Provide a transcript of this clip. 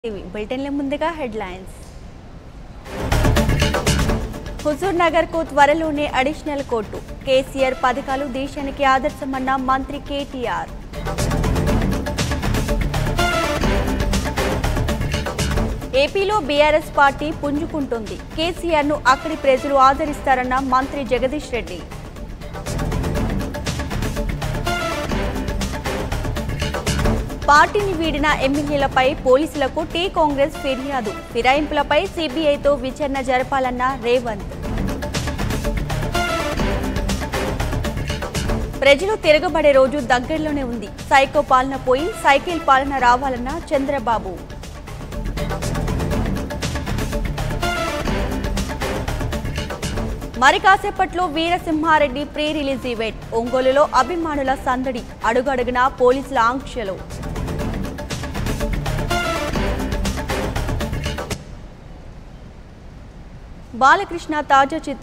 TV బులెటిన్ల ముందుగా headlines Huzur Nagar కు త్వరలోనే అడిషనల్ కోర్టు కేసీఆర్ పథకాలు దేశానికి ఆదర్శమన్న మంత్రి కేటీఆర్ ఏపీలో బీఆర్ఎస్ పార్టీ పుంజుకుంటుంది కేసీఆర్ ను అక్కడి ప్రజలు ఆదరిస్తారన్న మంత్రి జగదీష్ రెడ్డి పార్టీని వీడిన ఎమ్మెల్యేలపై పోలీసులకు టీ కాంగ్రెస్ ఫిర్యాదు ఫిరాయింపులపై సిబిఐతో విచారణ జరపాలన్న రేవంత్ ప్రజలు తిరగబడే రోజు దగ్గరలోనే ఉంది సైకో పాలన పోయి సైకిల్ పాలన రావాలన్న చంద్రబాబు మరి కాసేపట్లో వీరసింహారెడ్డి ప్రీ రిలీజ్ ఈవెంట్ ఒంగోలులో అభిమానుల సందడి అడుగడుగునా పోలీసుల ఆంక్షలు బాలకృష్ణ తాజా చిత్రం